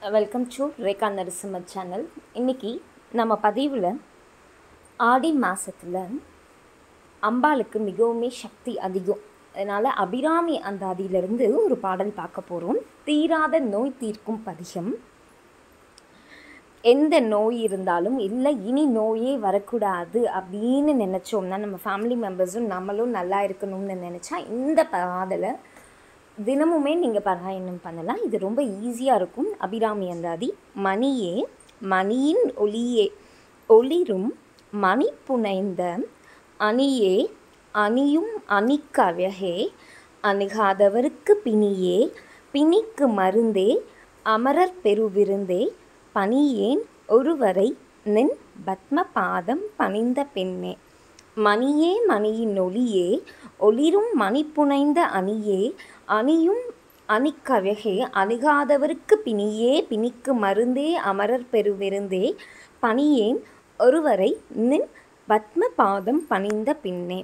welcome to Rekha Narasimha channel இன்றைக்கி நம்ம பதிவில் ஆடி மாதத்தில் அம்பாளுக்கு மிகவுமே சக்தி அதிகம் அதனால் அபிராமி அந்த அதிலிருந்து ஒரு பாடல் பார்க்க போகிறோம் தீராத நோய் தீர்க்கும் பதிகம் எந்த நோய் இருந்தாலும் இல்லை இனி நோயே வரக்கூடாது அப்படின்னு நினச்சோம்னா நம்ம ஃபேமிலி மெம்பர்ஸும் நம்மளும் நல்லா இருக்கணும்னு நினச்சா இந்த பாடலை தினமுமே நீங்கள் பாராயணம் பண்ணலாம் இது ரொம்ப ஈஸியாக இருக்கும் அபிராமி அந்தாதி மணியே மணியின் ஒளியே ஒளிரும் மணி புனைந்த அணியே அணியும் அணிக்கழகே அணுகாதவருக்கு பிணியே பிணிக்கு மருந்தே அமரர் பெருவிருந்தே பணியேன் ஒருவரை நின் பத்ம பாதம் பணிந்த பெண்ணே மணியே மணியின் ஒளியே ஒளிரும் மணி புனைந்த அணியே அணியும் அணிக்கழகே அணுகாதவருக்கு பிணியே பிணிக்கு மருந்தே அமரர் பெருவிருந்தே பணியேன் ஒருவரை நின் பத்ம பாதம் பணிந்த பின்னே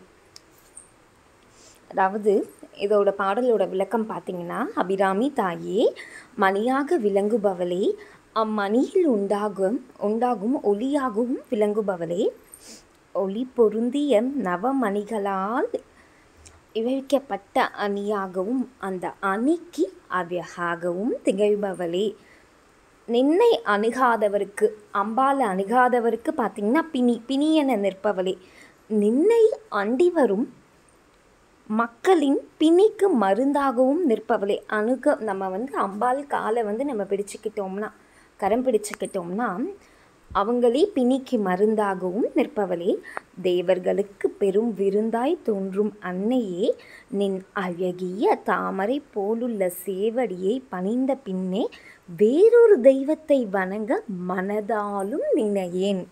அதாவது இதோட பாடலோட விளக்கம் பார்த்தீங்கன்னா அபிராமி தாயே மணியாக விளங்குபவளே அம்மணியில் உண்டாகும் உண்டாகும் ஒளியாகவும் விளங்குபவளே ஒளி பொருந்திய நவமணிகளால் இழைக்கப்பட்ட அணியாகவும் அந்த அணிக்கு அழகாகவும் திகழ்பவளே நின்னை அணுகாதவருக்கு அம்பால அணுகாதவருக்கு பார்த்தீங்கன்னா பிணி பிணியென நிற்பவளே நின்னை அண்டி வரும் மக்களின் பிணிக்கு மருந்தாகவும் நிற்பவளே அணுக நம்ம வந்து அம்பாள் காலை வந்து நம்ம பிடிச்சிக்கிட்டோம்னா கரம் பிடிச்சிக்கிட்டோம்னா அவங்களே பிணிக்கு மருந்தாகவும் நிற்பவளே தேவர்களுக்கு பெரும் விருந்தாய் தோன்றும் அன்னையே நின் அழகிய தாமரை போலுள்ள சேவடியை பணிந்த பின்னே வேறொரு தெய்வத்தை வணங்க மனதாலும் நினையேன்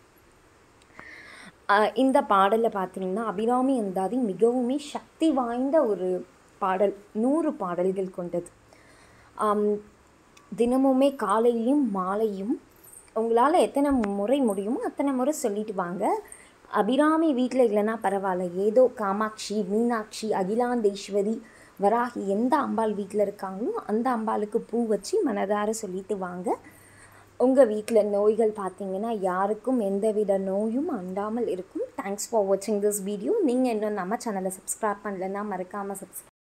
இந்த பாடலில் பார்த்தீங்கன்னா அபிராமி அந்தாதி மிகவுமே சக்தி வாய்ந்த ஒரு பாடல் நூறு பாடல்கள் கொண்டது தினமுமே காலையிலும் மாலையும் உங்களால் எத்தனை முறை முடியுமோ அத்தனை முறை சொல்லிட்டு வாங்க அபிராமி வீட்டில் இல்லைன்னா பரவாயில்ல ஏதோ காமாட்சி மீனாட்சி அகிலாண்டேஸ்வரி வராகி எந்த அம்பாள் வீட்டில் இருக்காங்களோ அந்த அம்பாளுக்கு பூ வச்சு மனதார சொல்லிட்டு வாங்க உங்கள் வீட்டில் நோய்கள் பார்த்தீங்கன்னா யாருக்கும் எந்தவித நோயும் அண்டாமல் இருக்கும் தேங்க்ஸ் ஃபார் வாட்சிங் திஸ் வீடியோ நீங்கள் இன்னும் நம்ம சேனலை சப்ஸ்கிரைப் பண்ணலன்னா மறக்காமல் சப்ஸ்கிரைப்